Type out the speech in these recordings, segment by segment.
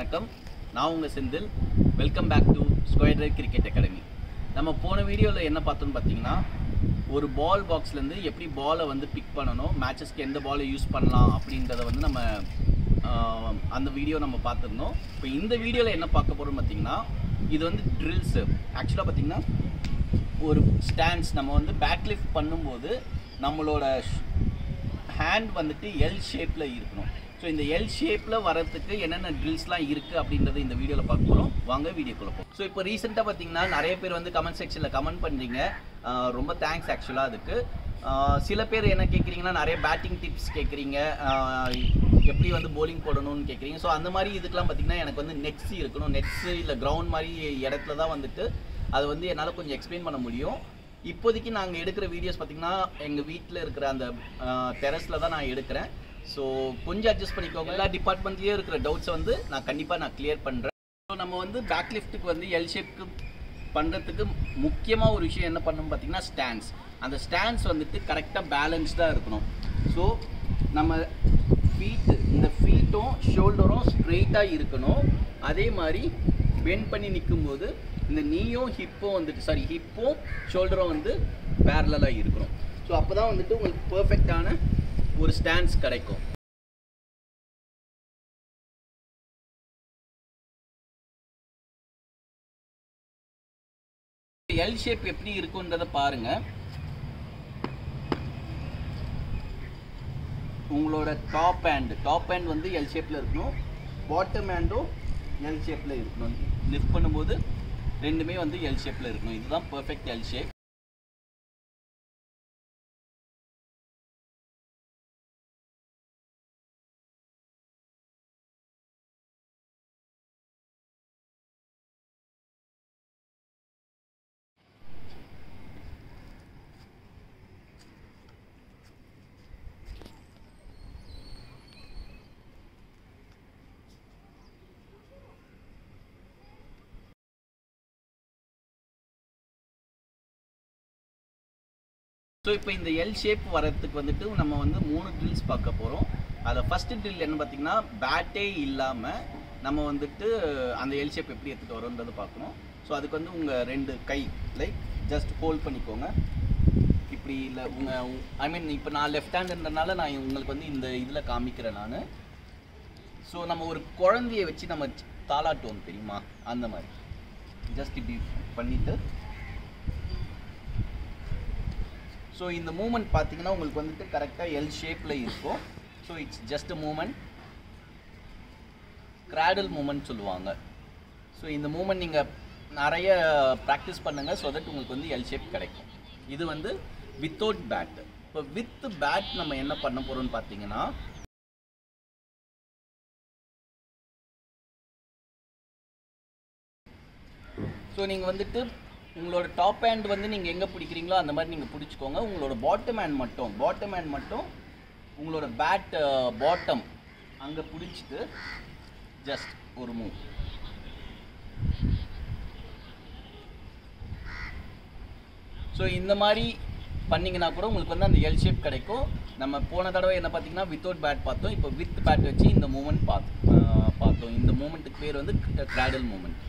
வணக்கம் நான் உங்கள் Senthil welcome back to square right cricket academy நம்ம போன வீடியோவில் என்ன பார்த்தோம்னு பார்த்தீங்கன்னா ஒரு பால் பாக்ஸ்லேருந்து எப்படி பாலை வந்து பிக் பண்ணணும் மேட்சஸ்க்கு எந்த பாலை யூஸ் பண்ணலாம் அப்படின்றத வந்து நம்ம ஆஹ், அந்த வீடியோ நம்ம பார்த்துருந்தோம் இப்போ இந்த வீடியோவில் என்ன பார்க்க போகிறோம்னு பார்த்தீங்கன்னா இது வந்து ட்ரில்ஸு ஆக்சுவலாக பார்த்தீங்கன்னா ஒரு ஸ்டாண்ட்ஸ் நம்ம வந்து பேக் லிஃப்ட் பண்ணும்போது நம்மளோட ஹேண்ட் வந்துட்டு எல் ஷேப்பில் இருக்கணும் ஸோ இந்த எல் ஷேப்பில் வரதுக்கு என்னென்ன ட்ரில்ஸ்லாம் இருக்குது அப்படின்றத இந்த வீடியோவில் பார்க்க போகிறோம் வாங்க வீடியோக்குள்ள போகும் ஸோ இப்போ ரீசெண்டாக பார்த்தீங்கன்னா நிறைய பேர் வந்து கமெண்ட் செக்ஷனில் கமெண்ட் பண்ணுறீங்க ஆஹ் ரொம்ப தேங்க்ஸ் ஆக்சுவலாக அதுக்கு ஆஹ் சில பேர் என்ன கேட்குறீங்கன்னா நிறைய பேட்டிங் டிப்ஸ் கேட்குறீங்க எப்படி வந்து bowling போடணும்னு கேட்குறீங்க ஸோ அந்த மாதிரி இதுக்கெல்லாம் பார்த்தீங்கன்னா எனக்கு வந்து நெட்ஸ் இருக்கணும் நெட்ஸு இல்லை கிரவுண்ட் மாதிரி இடத்துல தான் வந்துட்டு அது வந்து என்னால் கொஞ்சம் எக்ஸ்பிளைன் பண்ண முடியும் இப்போதைக்கு நாங்கள் எடுக்கிற வீடியோஸ் பார்த்தீங்கன்னா எங்கள் வீட்டில் இருக்கிற அந்த டெரஸில் தான் நான் எடுக்கிறேன் ஸோ கொஞ்சம் அட்ஜஸ்ட் பண்ணிக்கோங்க எல்லா டிபார்ட்மெண்ட்லேயும் இருக்கிற டவுட்ஸை வந்து நான் கண்டிப்பாக நான் கிளியர் பண்ணுறேன் ஸோ நம்ம வந்து பேக் லிஃப்ட்டுக்கு வந்து எல் ஷேப்க்கு பண்ணுறதுக்கு முக்கியமாக ஒரு விஷயம் என்ன பண்ணணும் பார்த்தீங்கன்னா ஸ்டாண்ட்ஸ் அந்த ஸ்டாண்ட்ஸ் வந்துட்டு கரெக்டாக பேலன்ஸ்டாக இருக்கணும் ஸோ நம்ம ஃபீட்டு இந்த ஃபீட்டும் ஷோல்டரும் ஸ்ட்ரெயிட்டாக இருக்கணும் அதே மாதிரி பெண்ட் பண்ணி நிற்கும்போது இந்த நீயும் ஹிப்பும் வந்துட்டு சாரி ஹிப்பும் ஷோல்டரும் வந்து பேரலாக இருக்கணும் ஸோ அப்போ தான் வந்துட்டு உங்களுக்கு பர்ஃபெக்டான ஒரு ஸ்டாண்ட்ஸ் கிடைக்கும் எல் ஷேப் எப்படி இருக்குன்றத பாருங்க உங்களோட டாப் ஹேண்ட் டாப் ஹேண்ட் வந்து எல் ஷேப்பில் இருக்கணும் பாட்டம் ஹேண்டும் எல் ஷேப்பில் இருக்கணும் லிஃப்ட் பண்ணும்போது ரெண்டுமே வந்து எல் ஷேப்பில் இருக்கணும் இதுதான் பர்ஃபெக்ட் எல் ஷேப் ஸோ இப்போ இந்த எல் ஷேப் வரதுக்கு வந்துட்டு நம்ம வந்து மூணு ட்ரில்ஸ் பார்க்க போகிறோம் அதில் ஃபஸ்ட்டு ட்ரில் என்ன பார்த்தீங்கன்னா பேட்டே இல்லாமல் நம்ம வந்துட்டு அந்த எல் ஷேப் எப்படி எடுத்துகிட்டு வரோன்றது பார்க்கணும் ஸோ அதுக்கு வந்து உங்கள் ரெண்டு கை லைக் ஜஸ்ட் ஹோல்ட் பண்ணிக்கோங்க இப்படி இல்லை உங்கள் ஐ மீன் இப்போ நான் லெஃப்ட் ஹேண்டுன்றனால நான் உங்களுக்கு வந்து இந்த இதில் காமிக்கிறேன் நான் ஸோ நம்ம ஒரு குழந்தைய வச்சு நம்ம தாளாட்டுவோம் தெரியுமா அந்த மாதிரி ஜஸ்ட் இப்படி பண்ணிவிட்டு ஸோ இந்த மூமெண்ட் பார்த்தீங்கன்னா உங்களுக்கு வந்துட்டு கரெக்டாக எல் ஷேப்பில் இருக்கும் so it's just movement cradle movement சொல்லுவாங்க ஸோ இந்த மூமெண்ட் நீங்கள் நிறைய ப்ராக்டிஸ் பண்ணுங்கள் ஸோ தட் உங்களுக்கு வந்து எல் ஷேப் கிடைக்கும் இது வந்து வித்தவுட் பேட் இப்போ வித் பேட் நம்ம என்ன பண்ண போகிறோம்னு பார்த்தீங்கன்னா ஸோ நீங்கள் வந்துட்டு உங்களோட டாப் ஹேண்ட் வந்து நீங்கள் எங்கே பிடிக்கிறீங்களோ அந்த மாதிரி நீங்கள் பிடிச்சிக்கோங்க உங்களோட பாட்டம் ஹேண்ட் மட்டும் பாட்டம் ஹேண்ட் மட்டும் உங்களோட பேட் பாட்டம் அங்கே பிடிச்சிட்டு ஜஸ்ட் ஒரு மூவ் ஸோ இந்த மாதிரி பண்ணிங்கன்னா கூட உங்களுக்கு வந்து அந்த எல் ஷேப் கிடைக்கும் நம்ம போன தடவை என்ன பார்த்தீங்கன்னா வித்தவுட் பேட் பார்த்தோம் இப்போ வித் பேட் வச்சு இந்த மூமெண்ட் பார்த்து பார்த்தோம் இந்த மூமெண்ட்டுக்கு பேர் வந்து கிராடல் மூமெண்ட்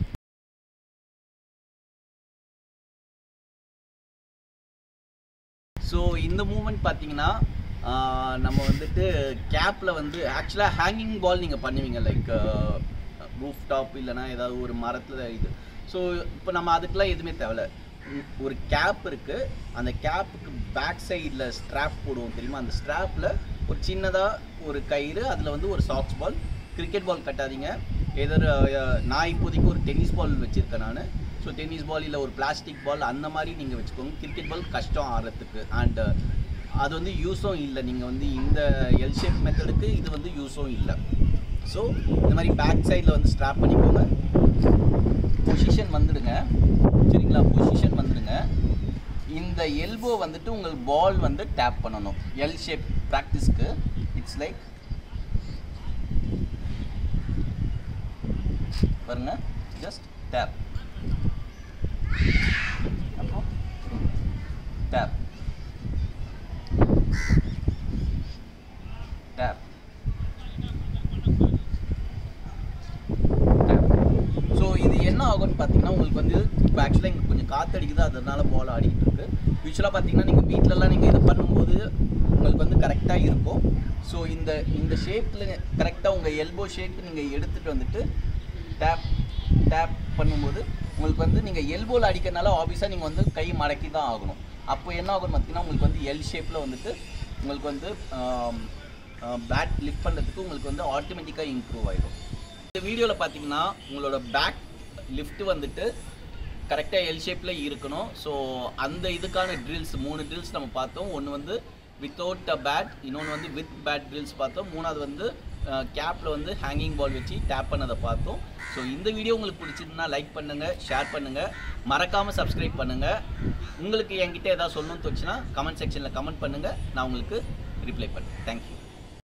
ஸோ இந்த மூமெண்ட் பார்த்தீங்கன்னா ஆஹ், நம்ம வந்துட்டு கேப்பில் வந்து ஆக்சுவலாக ஹேங்கிங் பால் நீங்கள் பண்ணுவீங்க லைக் ரூஃப் டாப் இல்லைன்னா ஏதாவது ஒரு மரத்தில் இது ஸோ இப்போ நம்ம அதுக்கெலாம் எதுவுமே தேவையில்ல உம், ஒரு கேப் இருக்குது அந்த கேப்புக்கு பேக் சைடில் ஸ்ட்ராப் போடுவோம் தெரியுமா அந்த ஸ்ட்ராப்பில் ஒரு சின்னதாக ஒரு கயிறு அதில் வந்து ஒரு சாக்ஸ் பால் கிரிக்கெட் பால் கட்டாதீங்க எதர் நான் இப்போதைக்கு ஒரு டென்னிஸ் பால் வச்சுருக்கேன் நான் ஸோ டென்னிஸ் பால் இல்லை ஒரு பிளாஸ்டிக் பால் அந்த மாதிரி நீங்கள் வச்சுக்கோங்க கிரிக்கெட் பால் கஷ்டம் ஆடுறதுக்கு அண்ட் அது வந்து யூஸும் இல்லை நீங்கள் வந்து இந்த எல் ஷேப் மெத்தடுக்கு இது வந்து யூஸும் இல்லை ஸோ இந்த மாதிரி பேக் சைடில் வந்து ஸ்ட்ராப் பண்ணிக்கோங்க பொசிஷன் வந்துடுங்க சரிங்களா பொசிஷன் வந்துடுங்க இந்த எல்போ வந்துட்டு உங்கள் பால் வந்து டேப் பண்ணணும் எல் ஷேப் ப்ராக்டிஸ்க்கு இட்ஸ் லைக் பாருங்க ஜஸ்ட் டேப் அப்புறம் டேப் டேப் பார்த்தீங்கன்னா உங்களுக்கு வந்து இப்போ ஆக்சுவலாக இங்கே கொஞ்சம் காற்று அடிக்குது அதனால பால் ஆடிக்கிட்டு இருக்கு யூஸ்வலாக பார்த்தீங்கன்னா நீங்கள் வீட்டிலலாம் நீங்கள் இது பண்ணும்போது உங்களுக்கு வந்து கரெக்டாக இருக்கும் ஸோ இந்த இந்த ஷேப்பில் கரெக்டாக உங்கள் எல்போ ஷேப் நீங்கள் எடுத்துகிட்டு வந்துட்டு டேப் டேப் பண்ணும்போது உங்களுக்கு வந்து நீங்கள் எல்போவில் அடிக்கிறனால ஆப்வியஸாக நீங்கள் வந்து கை மடக்கி தான் ஆகணும் அப்போ என்ன ஆகும் பார்த்தீங்கன்னா உங்களுக்கு வந்து எல் ஷேப்பில் வந்துட்டு உங்களுக்கு வந்து பேட் லிஃப்ட் பண்ணுறதுக்கு உங்களுக்கு வந்து ஆட்டோமேட்டிக்காக இம்ப்ரூவ் ஆகிடும் இந்த வீடியோவில் பார்த்தீங்கன்னா உங்களோட பேக் லிஃப்ட் வந்துட்டு கரெக்டாக எல் ஷேப்பில் இருக்கணும் ஸோ அந்த இதுக்கான ட்ரில்ஸ் மூணு ட்ரில்ஸ் நம்ம பார்த்தோம் ஒன்று வந்து வித்தவுட் அ பேட் இன்னொன்று வந்து வித் பேட் ட்ரில்ஸ் பார்த்தோம் மூணாவது வந்து கேப்பில் வந்து ஹேங்கிங் பால் வச்சு டேப் பண்ணதை பார்த்தோம் ஸோ இந்த வீடியோ உங்களுக்கு பிடிச்சிருந்தா லைக் பண்ணுங்கள் ஷேர் பண்ணுங்கள் மறக்காமல் சப்ஸ்கிரைப் பண்ணுங்கள் உங்களுக்கு என்கிட்ட ஏதாவது சொல்லணும்னு தோச்சுன்னா கமெண்ட் செக்ஷனில் கமெண்ட் பண்ணுங்கள் நான் உங்களுக்கு ரிப்ளை பண்ணுறேன் தேங்க்யூ